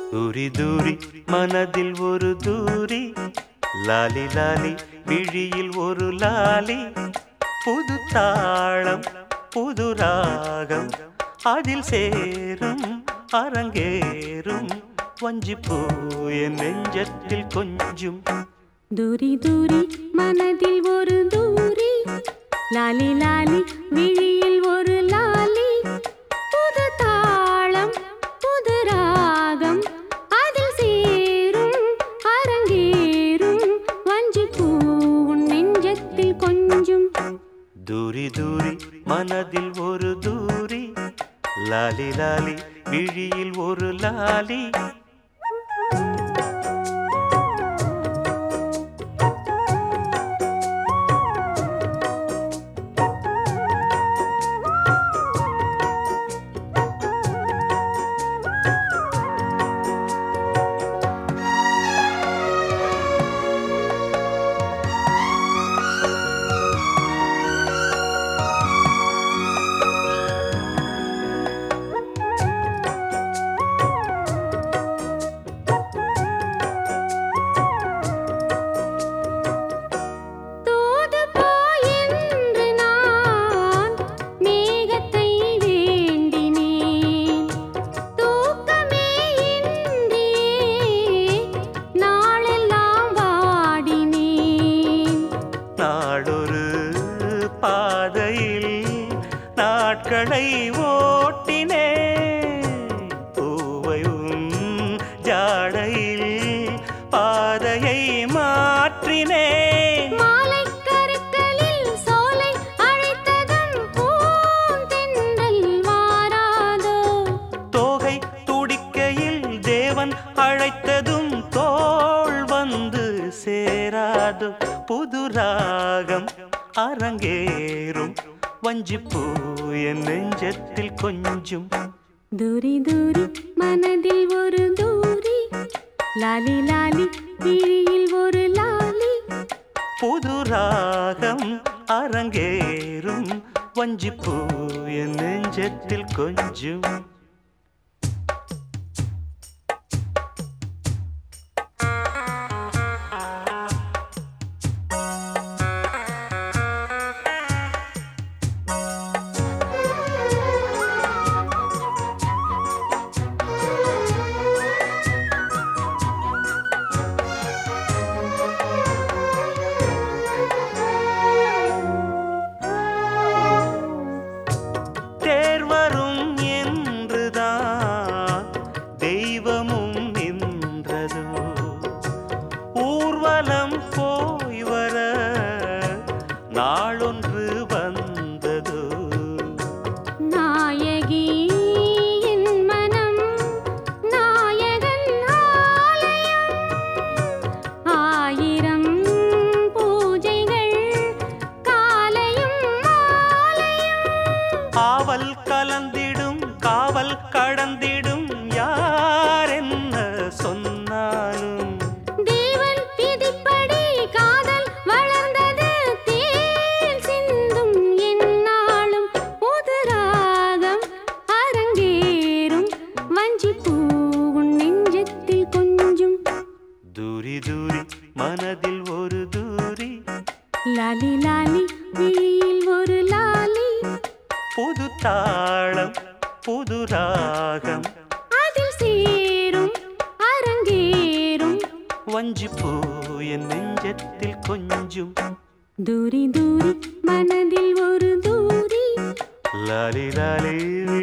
தூரி தூரி மனதில் ஒரு தூரி லாலி லாலி விழியில் ஒரு லாலி புது தாளம் புது ராகம் அதில் சேரும் அரங்கேறும் வஞ்சிப்பூ என் நெஞ்சத்தில் கொஞ்சும் தூரி தூரி மனதில் ஒரு தூரி லாலி லாலி விழியில் ஒரு லாலி புது தாளம் புது ராகம் அதில் சேரும் அரங்கேறும் வஞ்சி பூவும் நெஞ்சத்தில் கொஞ்சும் தூரி தூரி மனதில் ஒரு தூரி லாலி லாலி விழியில் ஒரு லாலி தூது போயென்று நான் மேகத்தை வேண்டினேன் தூக்கமே இன்றியே நாளெல்லாம் வாடினேன் நாடொரு பாதையில் நாட்களை ஓட்டினே பூவையும் ஜாடையில் பாதையை மாற்றினேன் மாலை கருக்களில் சோலை அழைத்ததும் பூந்தென்றல் வாராதோ தோகை துடிக்கையில் தேவன் அழைத்ததும் தோள் வந்து சேராது புது ராகம் அரங்கேறும் வஞ்சிப்பூ என் நெஞ்சத்தில் கொஞ்சும் தூரி தூரி மனதில் ஒரு தூரி லாலி லாலி விழியில் ஒரு லாலி புது ராகம் அரங்கேறும் வஞ்சிப்பூ என் நெஞ்சத்தில் கொஞ்சும் தேர்வரும் என்றுதான் தெய்வமும் நின்றதோ ஊர்வலம் போய் வர நாளொன்று வந்ததோ நாயகி என் மனம் நாயகன் ஆலயம் ஆயிரம் பூஜைகள் காலையும் மாலையும் ஆவல் கலந்திடும் காவல் கடந்திடும் யார் என்ன சொன்னாலும் தேவன் விதிப்படி காதல் வளர்ந்தது தேன் சிந்தும் எந்நாளும் புது ராகம் அரங்கேறும் வஞ்சி பூவும் நெஞ்சத்தில் கொஞ்சும் தூரி தூரி மனதில் ஒரு தூரி லாலி லாலி விழியில் ஒரு லாலி புது தாளம் புது ராகம் அதில் சேரும் அரங்கேறும் வஞ்சிப்பூ என் நெஞ்சத்தில் கொஞ்சும் தூரி தூரி மனதில் ஒரு தூரி லாலி லாலி